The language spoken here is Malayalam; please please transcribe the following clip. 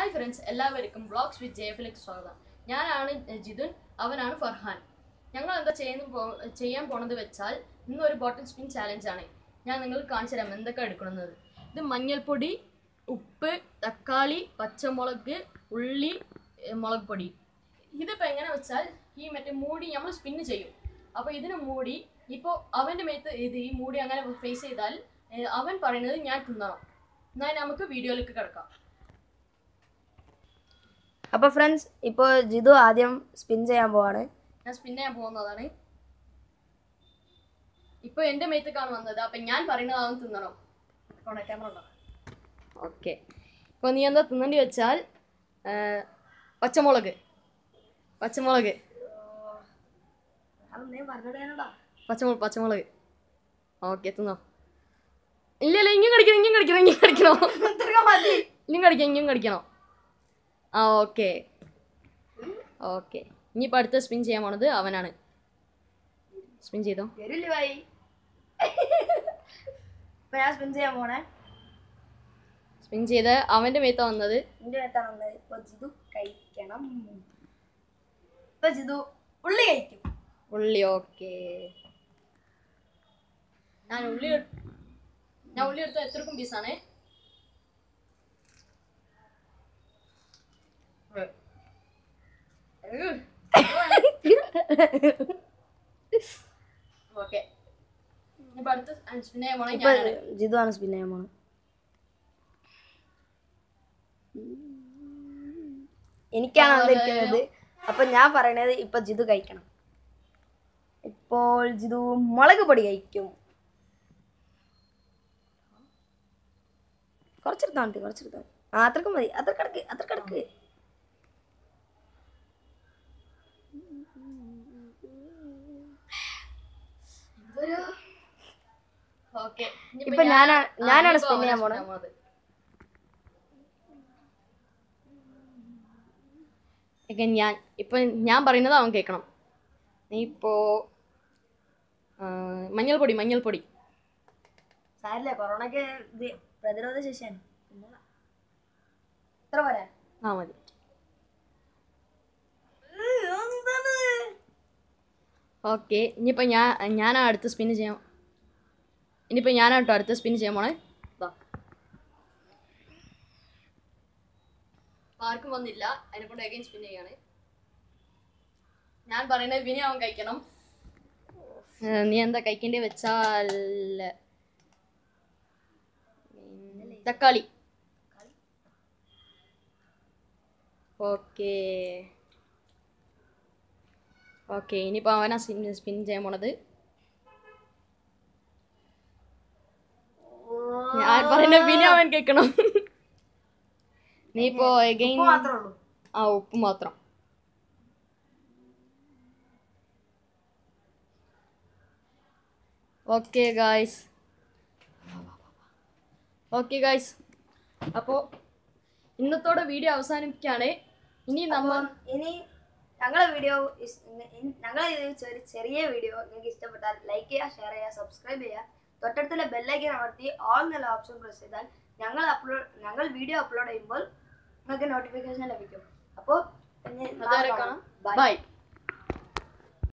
ഹായ് ഫ്രണ്ട്സ് എല്ലാവർക്കും ബ്ലോഗ്സ് വിത്ത് ജയഫിലേക്ക് സ്വാഗതം ഞാനാണ് ജിതുൻ അവനാണ് ഫർഹാൻ ഞങ്ങൾ എന്താ ചെയ്യുന്ന പോ ചെയ്യാൻ പോണത് വെച്ചാൽ ഇന്നൊരു ബോട്ടിൽ സ്പിൻ ചാലഞ്ച് ആണ് ഞാൻ നിങ്ങൾക്ക് കാണിച്ചു തരാം എന്തൊക്കെ എടുക്കണമെന്നത് ഇത് മഞ്ഞൾപ്പൊടി ഉപ്പ് തക്കാളി പച്ചമുളക് ഉള്ളി ഏ, മുളക് പൊടി ഇതിപ്പോൾ എങ്ങനെ വെച്ചാൽ ഈ മറ്റേ മൂടി നമ്മൾ സ്പിന്ന് ചെയ്യും അപ്പോൾ ഇതിന് മൂടി ഇപ്പോൾ അവൻ്റെ മേത്ത് ഇത് ഈ മൂടി അങ്ങനെ ഫേസ് ചെയ്താൽ ഏ, അവൻ പറയുന്നത് ഞാൻ തിന്നണം എന്നാൽ നമുക്ക് വീഡിയോയിലേക്ക് കിടക്കാം അപ്പോൾ ഫ്രണ്ട്സ് ഇപ്പോൾ ജിതു ആദ്യം സ്പിൻ ചെയ്യാൻ പോവാണ് ഞാൻ സ്പിൻ ചെയ്യാൻ പോകുന്നതാണ് ഇപ്പൊ എന്റെ മേത്തേക്കാണ് വന്നത് അപ്പൊ ഞാൻ പറയുന്നത് അവൻ തിന്നണം കൊണ്ട ക്യാമറ ഉണ്ടോ ഓക്കെ ഇപ്പൊ നീ എന്താ തിന്നണ്ടി വെച്ചാൽ ആ, പച്ചമുളക് പച്ചമുളക് പച്ചമുളക് പച്ചമുളക് ഓക്കെ തിന്നോ ഇല്ല ഇല്ല ഇങ്ങും കടിക്കണം ഇങ്ങും കടിക്കണം ഇങ്ങും കടിക്കണോ ഇനിയും കടിക്കണം ഇനിയും കടിക്കണോ ആ ഓക്കെ ഓക്കെ ഇനിയിപ്പോൾ അടുത്ത സ്പിൻ ചെയ്യാൻ പോണത് അവനാണ് സ്പിൻ ചെയ്തോ വരില്ല ഭായി ഇപ്പൊ ഞാൻ സ്പിൻ ചെയ്യാൻ പോണേ സ്പിൻ ചെയ്ത് അവൻ്റെ മേത്ത വന്നത് എന്റെ അടുത്താണ് വന്നത് ഇപ്പൊ ജിതു കഴിക്കണം ഇപ്പൊ ജിതു ഉള്ളി കഴിക്കും ഉള്ളി ഓക്കെ ഞാൻ ഉള്ളി എടു- ഞാൻ ഉള്ളി എടുത്ത എത്രക്കും പീസാണ് ഓക്കെ ഇപ്പൊ അടുത്ത സ്പിൻ ചെയ്യാൻ പോണേ ഇപ്പൊ ഞാനാണ് ജിതു ആണ് സ്പിൻ ചെയ്യാൻ പോണത് എനിക്കാണ് വന്നിരിക്കുന്നത് അപ്പൊ ഞാൻ പറയണത് ഇപ്പൊ ജിതു കഴിക്കണം ഇപ്പോൾ ജിതു മുളക് പൊടി കഴിക്കും കുറച്ചെടുത്താൽ മതി കുറച്ചെടുത്താൽ മതി ആ അത്രക്ക് മതി അത്ര കിടക്ക് അത്ര കിടക്ക് ഓക്കെ ഇപ്പൊ ഞാനാ ഞാനാണ് സ്പിൻ ചെയ്യാൻ പോണത് പോണത് ഓക്കെ ഞാൻ ഇപ്പൊ ഞാൻ പറയുന്നത് അവൻ കേൾക്കണം നീ ഇപ്പോ ആ, മഞ്ഞൾപ്പൊടി മഞ്ഞൾപ്പൊടി സാരില്ല കൊറോണക്ക് ഇത് പ്രതിരോധ ശേഷിയാണ് എത്ര പോരാ ആ മതി ഓക്കെ ഇനിയിപ്പോൾ ഞാൻ ഞാനാ അടുത്ത സ്പിൻ ചെയ്യാം ഇനിയിപ്പോൾ ഞാനാട്ടോ അടുത്ത സ്പിൻ ചെയ്യാൻ പോണേ ദാ. ആർക്കും വന്നില്ല അതിനെ കൊണ്ട് അഗൈൻ സ്പിൻ ചെയ്യാണ് ഞാൻ പറയുന്നത് വിനി അവൻ കഴിക്കണം ഏ, നീ എന്താ കഴിക്കേണ്ടി വെച്ചാൽ ഉം, തക്കാളി ഓക്കേ ഓക്കെ ഇനിയിപ്പോൾ അവനാ സ്പിൻ സ്പിൻ ചെയ്യാൻ പോണത് ഞാൻ പറയുന്ന പിന്നെ അവൻ കേൾക്കണം നീ ഇപ്പോ എഗൈൻ മാത്രമേ ഉള്ളൂ ആ ഉപ്പ് മാത്രം ഓക്കെ ഗായ്സ് ഓക്കെ ഗായ്സ് അപ്പോൾ ഇന്നത്തോടെ വീഡിയോ അവസാനിപ്പിക്കുകയാണ് ഇനി നമ്മൾ ഇനി ഞങ്ങളെ വീഡിയോ ഞങ്ങളെ ഇത് ചെറിയ ചെറിയ വീഡിയോ നിങ്ങൾക്ക് ഇഷ്ടപ്പെട്ടാൽ ലൈക്ക് ചെയ്യുക ഷെയർ ചെയ്യുക സബ്സ്ക്രൈബ് ചെയ്യുക തൊട്ടടുത്തുള്ള ബെല്ലൈക്കൻ അമർത്തി ഓൾ എന്നുള്ള ഓപ്ഷൻ പ്രസ് ചെയ്താൽ ഞങ്ങൾ അപ്ലോഡ് ഞങ്ങൾ വീഡിയോ അപ്ലോഡ് ചെയ്യുമ്പോൾ നിങ്ങൾക്ക് നോട്ടിഫിക്കേഷൻ ലഭിക്കും അപ്പോൾ അതുവരെ കാണാം ബൈ